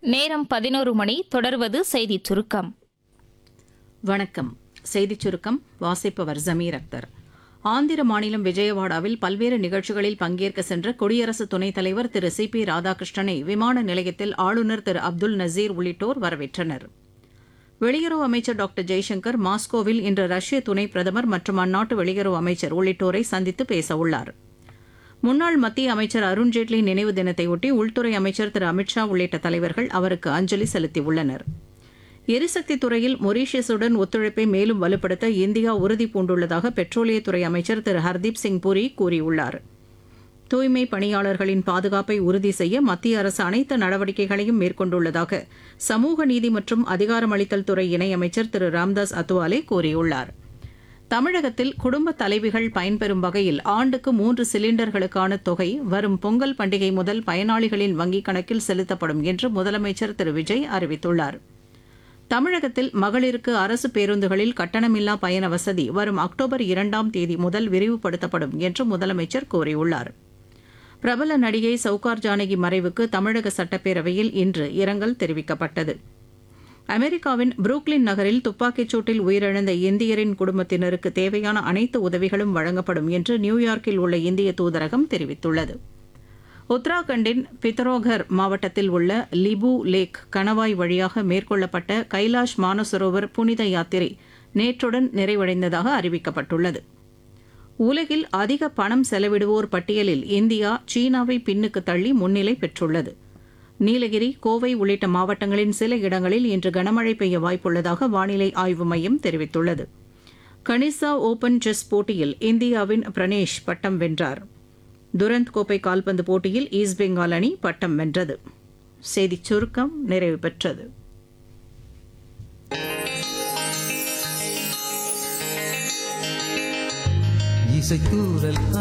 நேரம் பதினோரு மணி தொடர்வது செய்திச் சுருக்கம் வணக்கம் செய்திச் சுருக்கம் வாசிப்பவர் ஜமீர் அக்தர் ஆந்திர மாநிலம் விஜயவாடாவில் பல்வேறு நிகழ்ச்சிகளில் பங்கேற்க சென்ற குடியரசு துணைத் தலைவர் திரு சி பி ராதாகிருஷ்ணனை விமான நிலையத்தில் ஆளுநர் திரு அப்துல் நசீர் உள்ளிட்டோர் வரவேற்றனர் வெளியுறவு அமைச்சர் டாக்டர் ஜெய்சங்கர் மாஸ்கோவில் இன்று ரஷ்ய துணை பிரதமர் மற்றும் அந்நாட்டு வெளியுறவு அமைச்சர் உள்ளிட்டோரை சந்தித்து பேசவுள்ளார் முன்னாள் மத்திய அமைச்சர் அருண்ஜேட்லி நினைவு தினத்தையொட்டி உள்துறை அமைச்சர் திரு அமித்ஷா உள்ளிட்ட தலைவர்கள் அவருக்கு அஞ்சலி செலுத்தியுள்ளனர் எரிசக்தி துறையில் மொரீஷியஸுடன் ஒத்துழைப்பை மேலும் வலுப்படுத்த இந்தியா உறுதி பூண்டுள்ளதாக பெட்ரோலியத்துறை அமைச்சர் திரு ஹர்தீப் சிங் புரி கூறியுள்ளார் தூய்மை பணியாளர்களின் பாதுகாப்பை உறுதி செய்ய மத்திய அரசு அனைத்து நடவடிக்கைகளையும் மேற்கொண்டுள்ளதாக சமூக நீதி மற்றும் அதிகாரமளித்தல் துறை இணையமைச்சர் திரு ராம்தாஸ் அத்வாலே கூறியுள்ளார் தமிழகத்தில் குடும்ப தலைவிகள் பயன்பெறும் வகையில் ஆண்டுக்கு மூன்று சிலிண்டர்களுக்கான தொகை வரும் பொங்கல் பண்டிகை முதல் பயனாளிகளின் வங்கிக் கணக்கில் செலுத்தப்படும் என்று முதலமைச்சர் திரு விஜய் அறிவித்துள்ளார் தமிழகத்தில் மகளிருக்கு அரசு பேருந்துகளில் கட்டணமில்லா பயண வசதி வரும் அக்டோபர் இரண்டாம் தேதி முதல் விரிவுபடுத்தப்படும் என்று முதலமைச்சர் கூறியுள்ளார் பிரபல நடிகை சவுகார் ஜானகி மறைவுக்கு தமிழக சட்டப்பேரவையில் இன்று இரங்கல் தெரிவிக்கப்பட்டது அமெரிக்காவின் புரூக்ளின் நகரில் துப்பாக்கிச் சூட்டில் உயிரிழந்த இந்தியரின் குடும்பத்தினருக்கு தேவையான அனைத்து உதவிகளும் வழங்கப்படும் என்று நியூயார்க்கில் உள்ள இந்திய தூதரகம் தெரிவித்துள்ளது உத்தராகண்டின் பித்தரோகர் மாவட்டத்தில் உள்ள லிபு லேக் கணவாய் வழியாக மேற்கொள்ளப்பட்ட கைலாஷ் மானசரோவர் புனித யாத்திரை நேற்றுடன் நிறைவடைந்ததாக அறிவிக்கப்பட்டுள்ளது உலகில் அதிக பணம் செலவிடுவோர் பட்டியலில் இந்தியா சீனாவை பின்னுக்கு தள்ளி முன்னிலை பெற்றுள்ளது நீலகிரி கோவை உள்ளிட்ட மாவட்டங்களின் சில இடங்களில் இன்று கனமழை பெய்ய வாய்ப்புள்ளதாக வானிலை ஆய்வு மையம் தெரிவித்துள்ளது கனிசா ஓபன் செஸ் போட்டியில் இந்தியாவின் பிரணேஷ் பட்டம் வென்றார் துரந்த் கோப்பை கால்பந்து போட்டியில் ஈஸ்ட் பெங்கால் அணி பட்டம் வென்றது செய்திச் சுருக்கம் நிறைவு பெற்றது இசைத்தூரல்